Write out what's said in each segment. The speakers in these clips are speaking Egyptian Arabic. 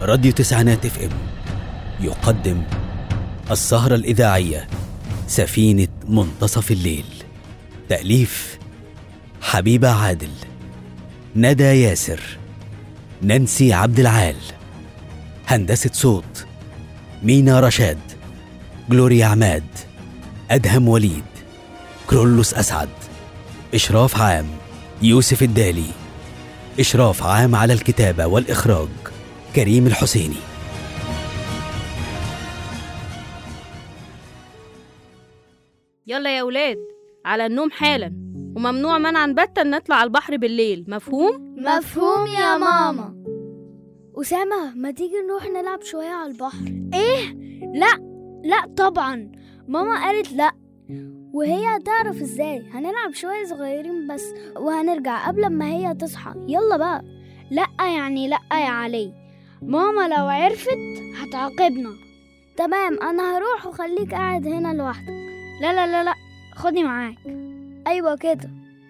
راديو تسعينات اف ام يقدم السهرة الإذاعية سفينة منتصف الليل تأليف حبيبة عادل ندى ياسر نانسي عبد العال هندسة صوت مينا رشاد جلوريا عماد أدهم وليد كرولوس أسعد إشراف عام يوسف الدالي إشراف عام على الكتابة والإخراج كريم الحسيني يلا يا ولاد على النوم حالا وممنوع منعا باتا نطلع على البحر بالليل مفهوم؟ مفهوم يا ماما أسامة ما تيجي نروح نلعب شوية على البحر إيه؟ لا لا طبعا ماما قالت لا وهي هتعرف ازاي هنلعب شوية صغيرين بس وهنرجع قبل ما هي تصحى يلا بقى لا يعني لا يا علي ماما لو عرفت هتعاقبنا تمام انا هروح وخليك قاعد هنا لوحدك لا لا لا لا خدني معاك ايوه كده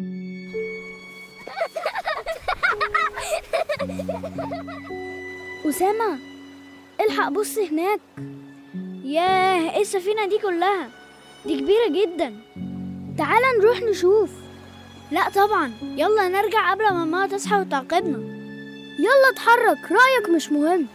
أسامة الحق بص هناك ياه ايه السفينة دي كلها دي كبيرة جدا تعالى نروح نشوف لا طبعا يلا نرجع قبل ما ماما تصحى وتعاقبنا يلا اتحرك رأيك مش مهم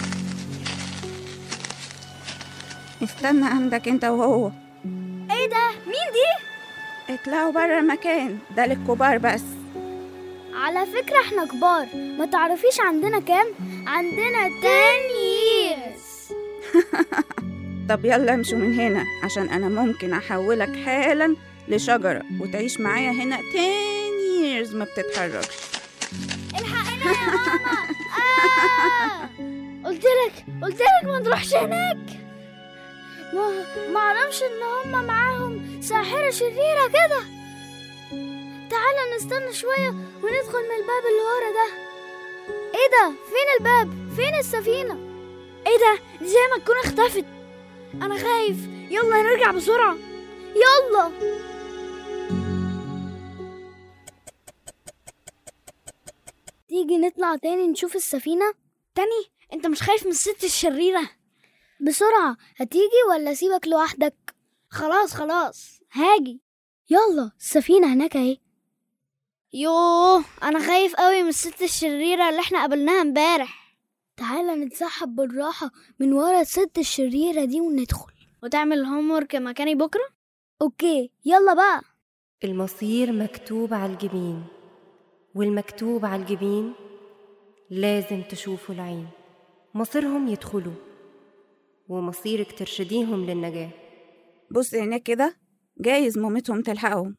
استنى عندك انت وهو ايه ده مين دي اطلعوا بره المكان ده للكبار بس على فكرة احنا كبار ما تعرفيش عندنا كام عندنا 10 years طب يلا امشوا من هنا عشان انا ممكن احولك حالا لشجرة وتعيش معايا هنا 10 years ما بتتحركش الحقنا يا ماما آه! قلت لك قلت لك ما نروحش هناك ما ما اعرفش ان هم معاهم ساحرة شريرة كده تعالى نستنى شوية وندخل من الباب اللي ورا ده ايه ده فين الباب فين السفينة ايه ده دي زي ما تكون اختفت انا خايف يلا نرجع بسرعة يلا تيجي نطلع تاني نشوف السفينة تاني انت مش خايف من الست الشريرة بسرعة هتيجي ولا سيبك لوحدك خلاص خلاص هاجي يلا السفينة هناك اهي يوه انا خايف قوي من الست الشريرة اللي احنا قابلناها امبارح تعالى نتسحب بالراحة من ورا الست الشريرة دي وندخل وتعمل الهومورك مكاني بكرة اوكي يلا بقى المصير مكتوب على الجبين والمكتوب على الجبين لازم تشوفوا العين مصيرهم يدخلوا ومصيرك ترشديهم للنجاة بص هناك كده جايز مامتهم تلحقهم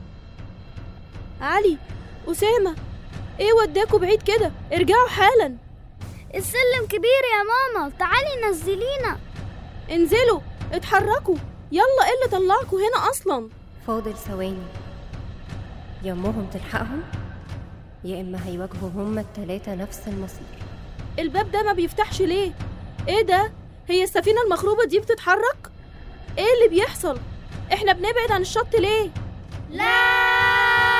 علي أسامة ايه وداكوا بعيد كده ارجعوا حالا السلم كبير يا ماما تعالي نزلينا انزلوا اتحركوا يلا ايه اللي طلعكوا هنا اصلا فاضل ثواني يا امهم تلحقهم يا اما هيواجهوا هما التلاتة نفس المصير الباب ده ما بيفتحش ليه ايه ده هي السفينة المخروبة دي بتتحرك ايه اللي بيحصل احنا بنبعد عن الشط ليه لا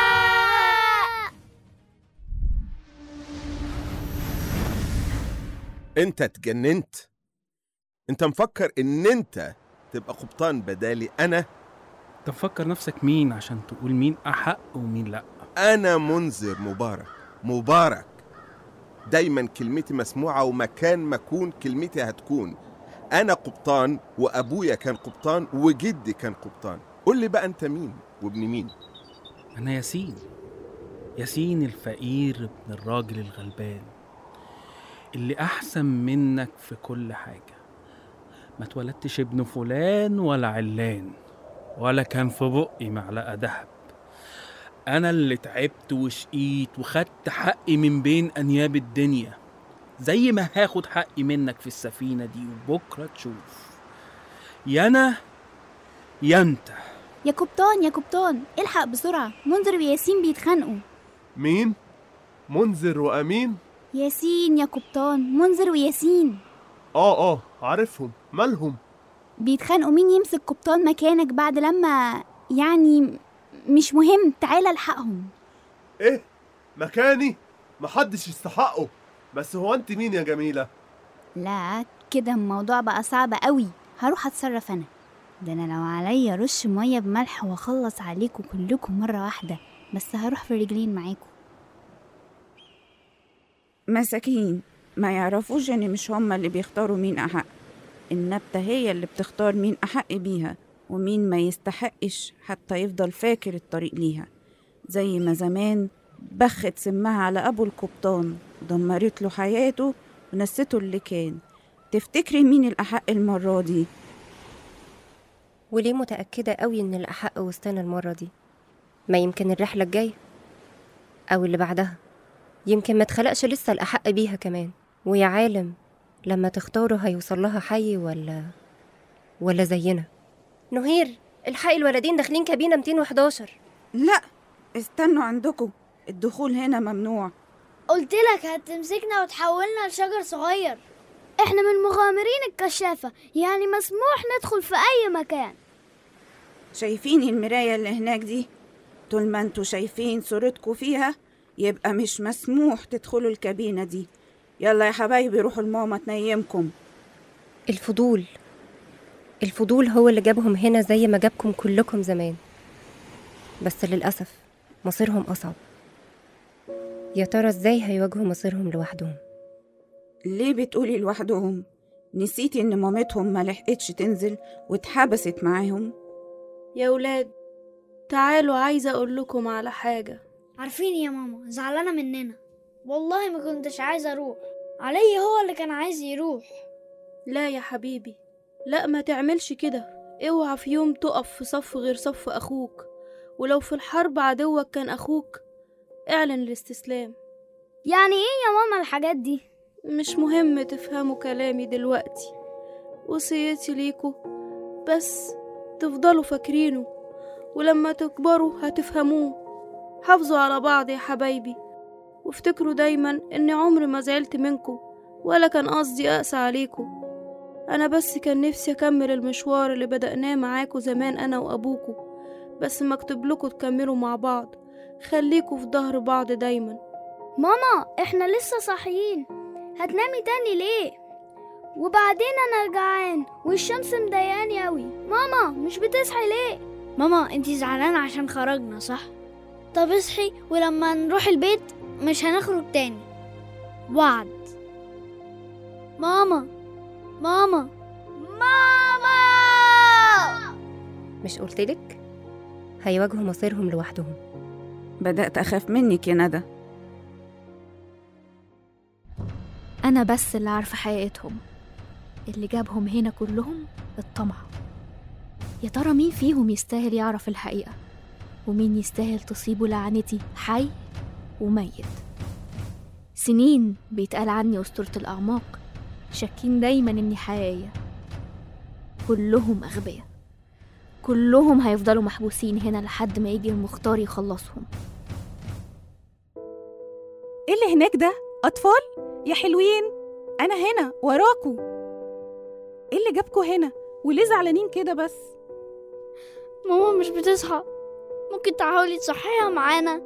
انت اتجننت انت مفكر ان انت تبقى قبطان بدالي انا انت مفكر نفسك مين عشان تقول مين احق ومين لا انا منذر مبارك مبارك دايما كلمتي مسموعة ومكان ما اكون كلمتي هتكون انا قبطان وابويا كان قبطان وجدي كان قبطان قول لي بقى انت مين وابن مين انا ياسين ياسين الفقير ابن الراجل الغلبان اللي احسن منك في كل حاجه ما اتولدتش ابن فلان ولا علان ولا كان في بقي معلقه دهب انا اللي تعبت وشقيت وخدت حقي من بين انياب الدنيا زي ما هاخد حقي منك في السفينه دي وبكره تشوف يا انا يا انت يا قبطان يا قبطان الحق بسرعة منذر وياسين بيتخانقوا مين؟ منذر وأمين؟ ياسين يا قبطان منذر وياسين آه آه عارفهم مالهم؟ بيتخانقوا مين يمسك قبطان مكانك بعد لما يعني مش مهم تعالى الحقهم إيه؟ مكاني؟ محدش يستحقه بس هو أنت مين يا جميلة؟ لا كده الموضوع بقى صعب قوي هروح اتصرف انا ده انا لو عليا رش ميه بملح واخلص عليكم كلكم مره واحده بس هروح في رجلين معاكم مساكين ما يعرفوش ان مش هما اللي بيختاروا مين احق النبتة هي اللي بتختار مين احق بيها ومين ما يستحقش حتى يفضل فاكر الطريق ليها زي ما زمان بخت سمها على ابو القبطان دمرت له حياته ونسيته اللي كان تفتكري مين الاحق المرة دي وليه متأكدة قوي إن الأحق وسطنا المرة دي ما يمكن الرحلة الجاية أو اللي بعدها يمكن ما اتخلقش لسه الأحق بيها كمان ويا عالم لما تختاروا هيوصل لها حي ولا ولا زينا نهير الحقي الولدين داخلين كابينة 211 لا استنوا عندكم الدخول هنا ممنوع قلت لك هتمسكنا وتحولنا لشجر صغير احنا من مغامرين الكشافة يعني مسموح ندخل في اي مكان شايفين المراية اللي هناك دي طول ما انتوا شايفين صورتكوا فيها يبقى مش مسموح تدخلوا الكابينة دي يلا يا حبايبي روحوا لماما تنيمكم الفضول الفضول هو اللي جابهم هنا زي ما جابكم كلكم زمان بس للأسف مصيرهم أصعب يا ترى ازاي هيواجهوا مصيرهم لوحدهم ليه بتقولي لوحدهم نسيتي ان مامتهم ما لحقتش تنزل واتحبست معاهم يا ولاد تعالوا عايزة أقول لكم على حاجة عارفين يا ماما زعلانة مننا والله ما كنتش عايزة اروح علي هو اللي كان عايز يروح لا يا حبيبي لا ما تعملش كده اوعى في يوم تقف في صف غير صف أخوك ولو في الحرب عدوك كان أخوك اعلن الاستسلام يعني ايه يا ماما الحاجات دي مش مهم تفهموا كلامي دلوقتي وصيتي ليكوا بس تفضلوا فاكرينه ولما تكبروا هتفهموه حافظوا على بعض يا حبايبي وافتكروا دايما اني عمري ما زعلت منكم ولا كان قصدي اقسى عليكم انا بس كان نفسي اكمل المشوار اللي بدأناه معاكوا زمان انا وابوكوا بس مكتوب لكم تكملوا مع بعض خليكوا في ظهر بعض دايما ماما احنا لسه صاحيين هتنامي تاني ليه وبعدين انا جعان والشمس مضايقاني اوي ماما مش بتصحي ليه ماما انتي زعلانة عشان خرجنا صح طب اصحي ولما نروح البيت مش هنخرج تاني وعد ماما ماما ماما مش قلتلك هيواجهوا مصيرهم لوحدهم بدأت أخاف منك يا ندى أنا بس اللي عارفة حقيقتهم اللي جابهم هنا كلهم الطمع يا ترى مين فيهم يستاهل يعرف الحقيقة ومين يستاهل تصيبه لعنتي حي وميت سنين بيتقال عني أسطورة الأعماق شاكين دايما إني حقيقية كلهم أغبياء كلهم هيفضلوا محبوسين هنا لحد ما يجي المختار يخلصهم ايه اللي هناك ده اطفال يا حلوين انا هنا وراكو ايه اللي جابكوا هنا وليه زعلانين كده بس ماما مش بتصحى ممكن تحاولي تصحيها معانا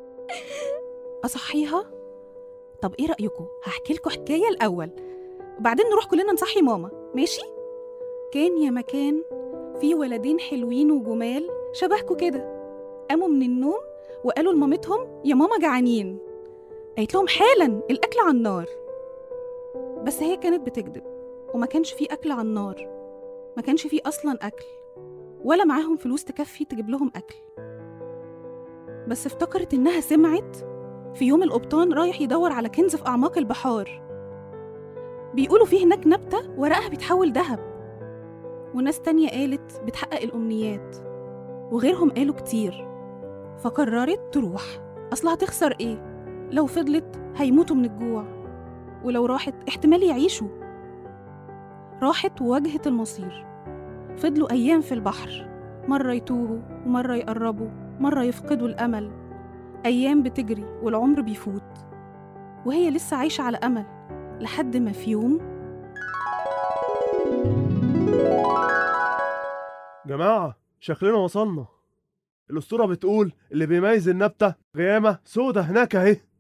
اصحيها طب ايه رايكم هحكي لكم حكايه الاول وبعدين نروح كلنا نصحي ماما ماشي كان يا مكان في ولدين حلوين وجمال شبهكوا كده قاموا من النوم وقالوا لمامتهم يا ماما جعانين قالت لهم حالا الاكل على النار بس هي كانت بتكذب وما كانش في اكل على النار ما كانش في اصلا اكل ولا معاهم فلوس تكفي تجيب لهم اكل بس افتكرت انها سمعت في يوم القبطان رايح يدور على كنز في اعماق البحار بيقولوا فيه هناك نبته ورقها بيتحول ذهب وناس تانية قالت بتحقق الأمنيات وغيرهم قالوا كتير فقررت تروح أصلها هتخسر إيه لو فضلت هيموتوا من الجوع ولو راحت احتمال يعيشوا راحت وواجهت المصير فضلوا أيام في البحر مرة يتوهوا ومرة يقربوا مرة يفقدوا الأمل أيام بتجري والعمر بيفوت وهي لسه عايشة على أمل لحد ما في يوم جماعة شكلنا وصلنا الأسطورة بتقول اللي بيميز النبتة غيامة سودة هناك أهي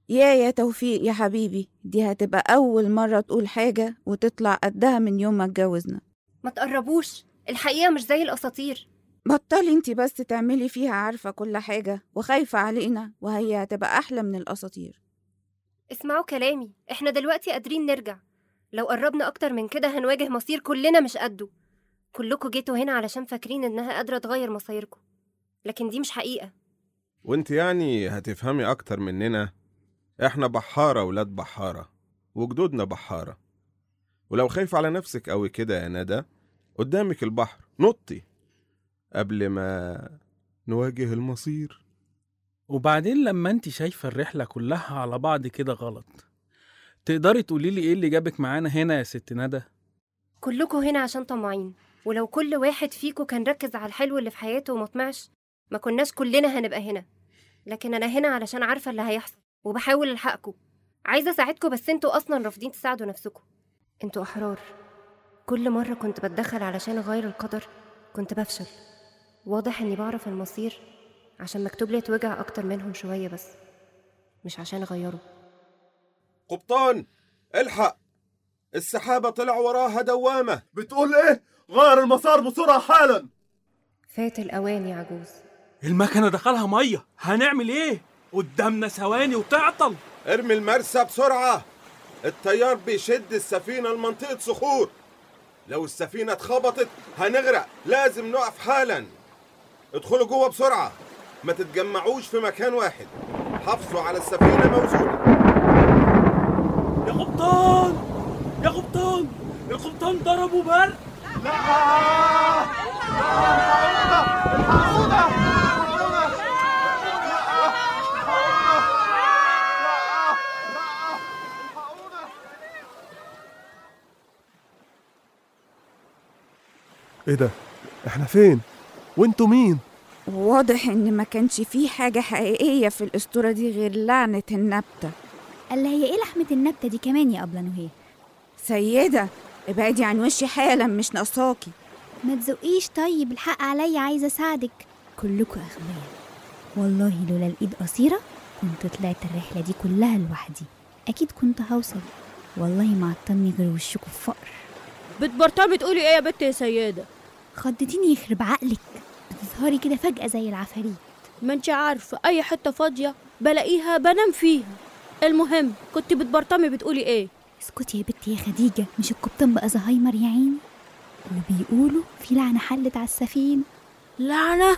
يا يا توفيق يا حبيبي دي هتبقى أول مرة تقول حاجة وتطلع قدها من يوم ما اتجوزنا ما تقربوش الحقيقة مش زي الأساطير بطلي انتي بس تعملي فيها عارفة كل حاجة وخايفة علينا وهي هتبقى أحلى من الأساطير اسمعوا كلامي احنا دلوقتي قادرين نرجع لو قربنا أكتر من كده هنواجه مصير كلنا مش قده كلكوا جيتوا هنا علشان فاكرين إنها قادرة تغير مصيركم لكن دي مش حقيقة وانت يعني هتفهمي أكتر مننا احنا بحارة ولاد بحارة وجدودنا بحارة ولو خايف على نفسك قوي كده يا ندى قدامك البحر نطي قبل ما نواجه المصير وبعدين لما انت شايفة الرحلة كلها على بعض كده غلط تقدري تقولي لي ايه اللي جابك معانا هنا يا ست ندى كلكوا هنا عشان طماعين ولو كل واحد فيكوا كان ركز على الحلو اللي في حياته وما طمعش ما كناش كلنا هنبقى هنا لكن أنا هنا علشان عارفة اللي هيحصل وبحاول ألحقكوا عايزة أساعدكوا بس انتوا أصلا رافضين تساعدوا نفسكوا انتوا أحرار كل مرة كنت بتدخل علشان أغير القدر كنت بفشل واضح إني بعرف المصير عشان مكتوب لي أتوجع أكتر منهم شوية بس مش عشان أغيره قبطان الحق السحابة طلع وراها دوامة بتقول ايه غير المسار بسرعة حالا فات الأوان يا عجوز المكنة دخلها مية هنعمل ايه قدامنا ثواني وتعطل ارمي المرسى بسرعة التيار بيشد السفينة لمنطقة صخور لو السفينة اتخبطت هنغرق لازم نقف حالا ادخلوا جوه بسرعة ما تتجمعوش في مكان واحد حافظوا على السفينة موزونة يا قبطان يا قبطان القبطان ضربوا برق ايه ده احنا فين وانتوا مين واضح إن ما كانش فيه حاجة حقيقية في الأسطورة دي غير لعنة النبتة قال هي ايه لحمة النبتة دي كمان يا أبلة نهيه سيدة ابعدي عن وشي حالا مش ناقصاكي ما تزقيش طيب الحق عليا عايزة أساعدك كلكوا أغبياء والله لولا الإيد قصيرة كنت طلعت الرحلة دي كلها لوحدي أكيد كنت هوصل والله ما عطلني غير وشكوا الفقر بتبرطمي تقولي ايه يا بنت يا سيدة خضتيني يخرب عقلك بتظهري كده فجأة زي العفاريت ما انت عارفة اي حتة فاضية بلاقيها بنام فيها المهم كنت بتبرطمي بتقولي ايه اسكتي يا بنتي يا خديجة مش القبطان بقى زهايمر يا عيني وبيقولوا في لعنة حلت على السفينة لعنة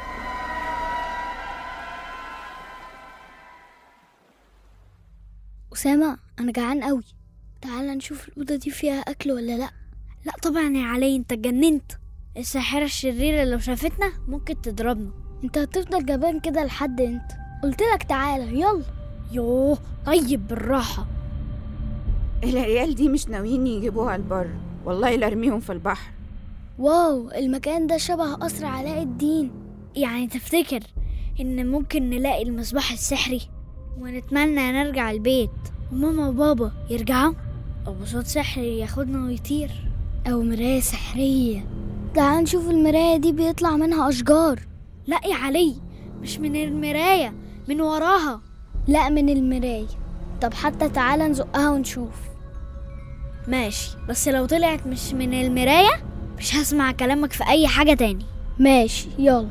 أسامة أنا جعان قوي تعال نشوف الأوضة دي فيها أكل ولا لأ لأ طبعا يا علي أنت اتجننت الساحرة الشريرة لو شافتنا ممكن تضربنا أنت هتفضل جبان كده لحد أنت قلت لك تعالى يلا يوه طيب بالراحة العيال دي مش ناويين يجيبوها البر والله لا ارميهم في البحر واو المكان ده شبه قصر علاء الدين يعني تفتكر إن ممكن نلاقي المصباح السحري ونتمنى نرجع البيت وماما وبابا يرجعوا أو بصوت سحري ياخدنا ويطير أو مراية سحرية تعال نشوف المراية دي بيطلع منها أشجار لا يا علي مش من المراية من وراها لا من المراية طب حتى تعال نزقها ونشوف ماشي بس لو طلعت مش من المراية مش هسمع كلامك في أي حاجة تاني ماشي يلا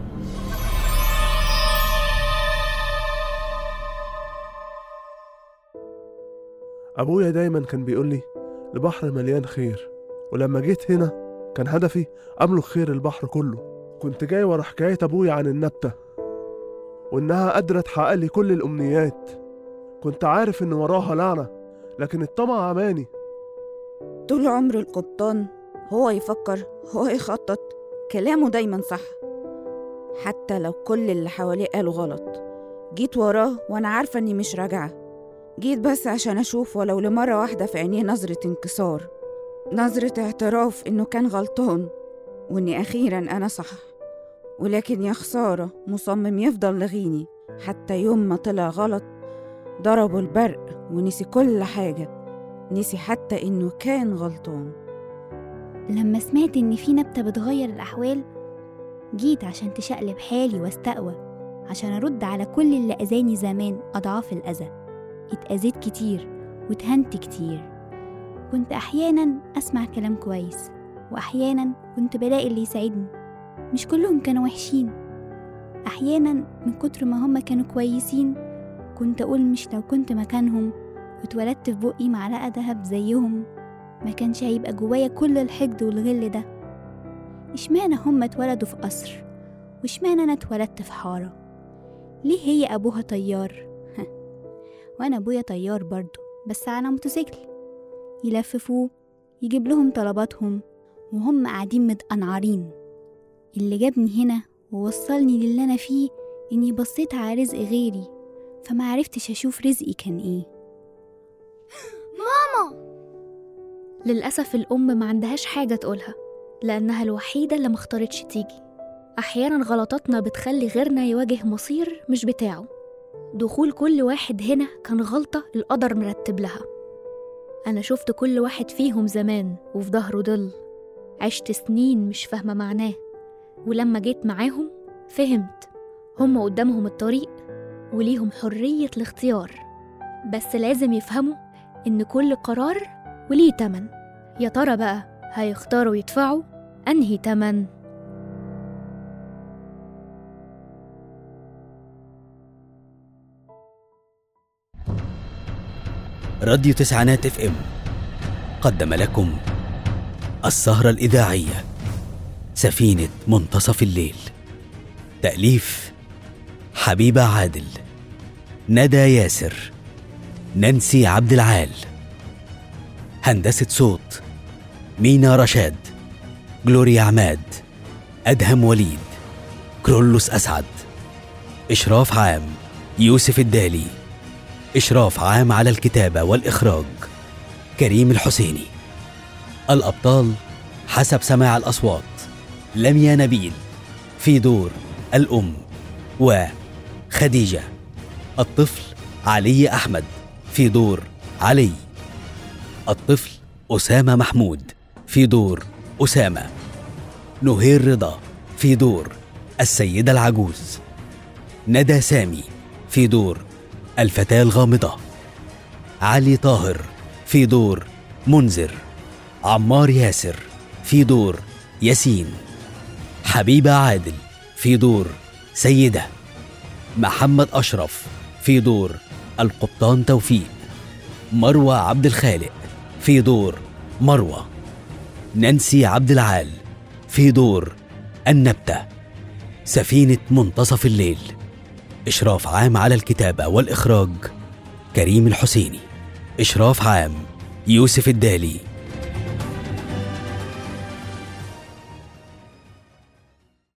ابويا دايما كان بيقول لي البحر مليان خير ولما جيت هنا كان هدفي املك خير البحر كله كنت جاي ورا حكايه ابويا عن النبته وانها قادره تحقق لي كل الامنيات كنت عارف ان وراها لعنه لكن الطمع عماني طول عمر القبطان هو يفكر هو يخطط كلامه دايما صح حتى لو كل اللي حواليه قالوا غلط جيت وراه وانا عارفة اني مش راجعة جيت بس عشان اشوف ولو لمرة واحدة في عينيه نظرة انكسار نظرة اعتراف انه كان غلطان واني اخيرا انا صح ولكن يا خسارة مصمم يفضل لغيني حتى يوم ما طلع غلط ضربه البرق ونسي كل حاجة نسي حتى إنه كان غلطان لما سمعت إن في نبتة بتغير الأحوال جيت عشان تشقلب حالي واستقوى عشان أرد على كل اللي أذاني زمان أضعاف الأذى اتأذيت كتير واتهنت كتير كنت أحيانا أسمع كلام كويس وأحيانا كنت بلاقي اللي يساعدني مش كلهم كانوا وحشين أحيانا من كتر ما هما كانوا كويسين كنت أقول مش لو كنت مكانهم واتولدت في بقي معلقة دهب زيهم ما كانش هيبقى جوايا كل الحقد والغل ده اشمعنى هما اتولدوا في قصر واشمعنى أنا اتولدت في حارة ليه هي أبوها طيار وأنا أبويا طيار برضه بس على موتوسيكل يلففوه يجيب لهم طلباتهم وهم قاعدين متقنعرين اللي جابني هنا ووصلني للي أنا فيه إني بصيت على رزق غيري فما عرفتش أشوف رزقي كان إيه ماما للأسف الأم ما عندهاش حاجة تقولها لأنها الوحيدة اللي مختارتش تيجي أحيانا غلطاتنا بتخلي غيرنا يواجه مصير مش بتاعه دخول كل واحد هنا كان غلطة القدر مرتب لها أنا شفت كل واحد فيهم زمان وفي ظهره ضل عشت سنين مش فاهمة معناه ولما جيت معاهم فهمت هم قدامهم الطريق وليهم حرية الاختيار بس لازم يفهموا إن كل قرار وليه تمن يا ترى بقى هيختاروا يدفعوا أنهي تمن راديو تسعينات اف ام قدم لكم السهرة الإذاعية سفينة منتصف الليل تأليف حبيبة عادل ندى ياسر نانسي عبد العال هندسة صوت مينا رشاد جلوريا عماد أدهم وليد كرولوس أسعد إشراف عام يوسف الدالي إشراف عام على الكتابة والإخراج كريم الحسيني الأبطال حسب سماع الأصوات لميا نبيل في دور الأم وخديجة الطفل علي أحمد في دور علي الطفل أسامة محمود في دور أسامة نهير رضا في دور السيدة العجوز ندى سامي في دور الفتاة الغامضة علي طاهر في دور منذر عمار ياسر في دور ياسين حبيبة عادل في دور سيدة محمد أشرف في دور القبطان توفيق مروة عبد الخالق في دور مروة نانسي عبد العال في دور النبتة سفينة منتصف الليل إشراف عام على الكتابة والإخراج كريم الحسيني إشراف عام يوسف الدالي